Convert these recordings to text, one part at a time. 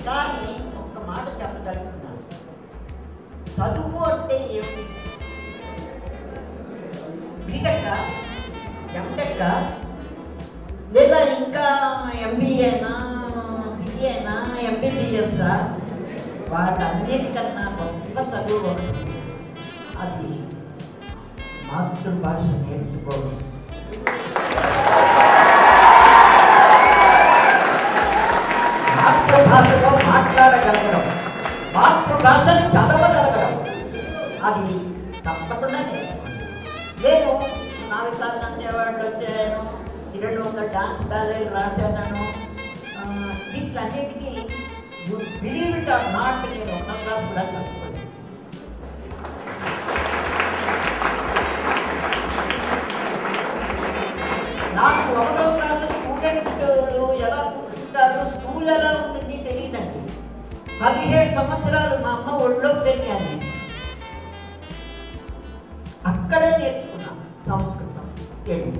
కానీ ఒక్క మాట చెప్పగలుగుతున్నాను చదువు అంటే ఏమిటి బీటెక్ ఎంటెక్ లేదా ఇంకా ఎంబీఏనా సిఏనా ఎంబీబీఎస్ వాటన్నిటికన్నా గొప్ప చదువు ఒకటి ఉంది. అది మాతృభాష నేర్చుకోవడం మాతృభాషలో మాట్లాడగలగడం మాతృభాషని చదవగలగడం అది తప్పకుండా నేర్చుకోండి నేను నాలుగు సార్లు అన్ని అవార్డులు వచ్చాను రెండు వందల డాన్స్ బ్యాలెట్ రాశాను ఆ, వీటన్నిటికీ బిలీవ్ ఇట్ ఆర్ నాట్ నేను ఉన్న క్లాస్ కూడా చదువుకోలేదు నాకు ఒకటో క్లాస్ స్టూడెంట్లు ఎలా కూర్చుంటారు స్కూల్ ఎలా ఉంటుంది తెలియదండి పదిహేడు సంవత్సరాలు మా అమ్మ ఒళ్ళో పెరిగాను నేను. అక్కడే నేర్చుకున్నాను సంస్కృతం తెలుగు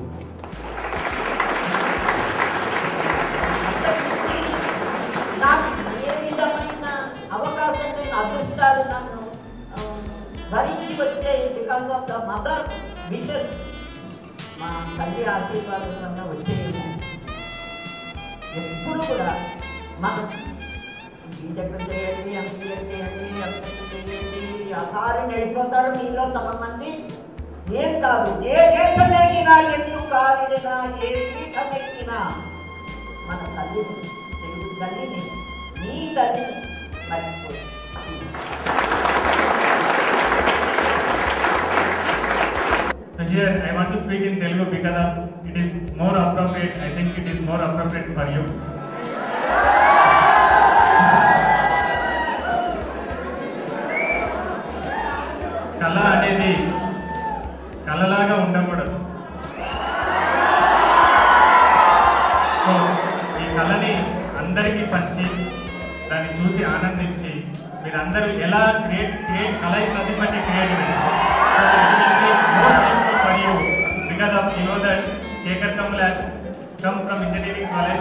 అంతకుమించి నాకు ఏ విధమైన అవకాశం లేని అదృష్టాలు నన్ను ఆ, భరించి వచ్చే because of the mother wishes మా తల్లి ఆశీర్వాదం వల్ల వచ్చేది ఎప్పుడు కూడా మనం బీటెక్ చేయండి ఎంసీఏ చేయండి ఎంటెక్ చేయండి అసారి వెళ్ళిపోతారు మీలో సగం మంది ఏం కాదు ఏ దేశం ఎక్కినా ఎందుకు కాలిడినా ఏ పీఠం ఎక్కినా మన తల్లిని తెలుగు తల్లిని నీ తల్లిని మర్చిపోయి So here I want to speak in Telugu because of it is more appropriate. I think it is more appropriate for you. కళ అనేది కళలాగా ఉండకూడదు సో ఈ కళని అందరికీ పంచి దాన్ని చూసి ఆనందించి మీరందరూ ఎలా క్రియేట్ క్రియేట్ కళ is nothing but creativity for you because of you know that Shekhar Kamal come from engineering college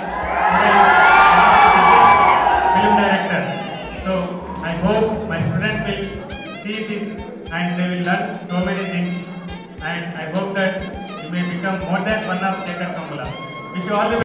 film director. So I hope my students will see this and they will learn so many things. And I hope that you may become more than one of Shekhar Kamala. Wish you all the